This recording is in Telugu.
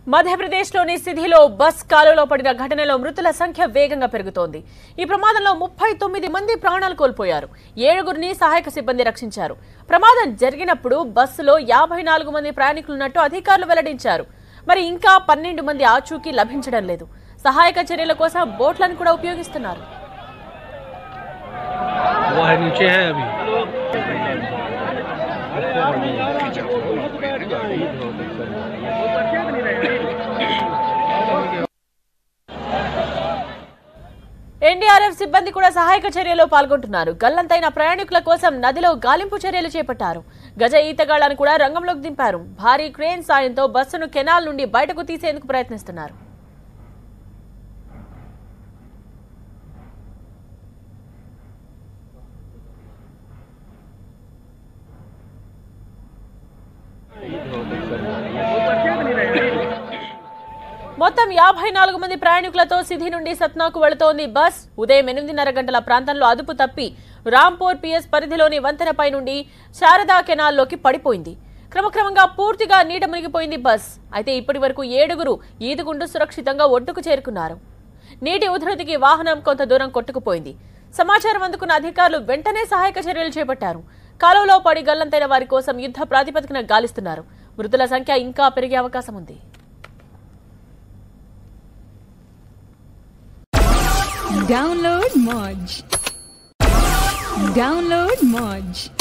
మధ్యప్రదేశ్లోని సిధిలో బస్ కాలువలో పడిన ఘటనలో మృతుల సంఖ్య వేగంగా పెరుగుతోంది ఈ ప్రమాదంలో ముప్పై తొమ్మిది మంది ప్రాణాలు కోల్పోయారు ఏడుగురిని సహాయక సిబ్బంది రక్షించారు ప్రమాదం జరిగినప్పుడు బస్సులో యాభై నాలుగు మంది ప్రయాణికులున్నట్టు అధికారులు వెల్లడించారు మరి ఇంకా పన్నెండు మంది ఆచూకీ లభించడం లేదు సహాయక చర్యల కోసం బోట్లను కూడా ఉపయోగిస్తున్నారు वो है नीचे है अभी ఎన్డీఆర్ఎఫ్ సిబ్బంది కూడా సహాయక చర్యలో పాల్గొంటున్నారు గల్లంతైన ప్రయాణికుల కోసం నదిలో గాలింపు చర్యలు చేపట్టారు గజ ఈతగాళ్లను కూడా రంగంలోకి దింపారు భారీ క్రేన్ సాయంతో బస్సును కెనాల్ నుండి బయటకు తీసేందుకు ప్రయత్నిస్తున్నారు మొత్తం యాభై నాలుగు మంది ప్రయాణికులతో సిధి నుండి సత్నాకు వెళుతోంది బస్ ఉదయం ఎనిమిదిన్నర గంటల ప్రాంతంలో అదుపు తప్పి రాంపూర్ పిఎస్ పరిధిలోని వంతెనపై నుండి శారదా కెనాల్లోకి పడిపోయింది క్రమక్రమంగా పూర్తిగా నీట మునిగిపోయింది బస్ అయితే ఇప్పటి వరకు ఏడుగురు ఈదుకుంటూ సురక్షితంగా ఒడ్డుకు చేరుకున్నారు నీటి ఉధృతికి వాహనం కొంత దూరం కొట్టుకుపోయింది సమాచారం అందుకున్న అధికారులు వెంటనే సహాయక చర్యలు చేపట్టారు కాలువలో పడి గల్లంతైన వారి కోసం యుద్ధ ప్రాతిపదికన గాలిస్తున్నారు మృతుల సంఖ్య ఇంకా పెరిగే అవకాశం ఉంది Download Moj. Download Moj.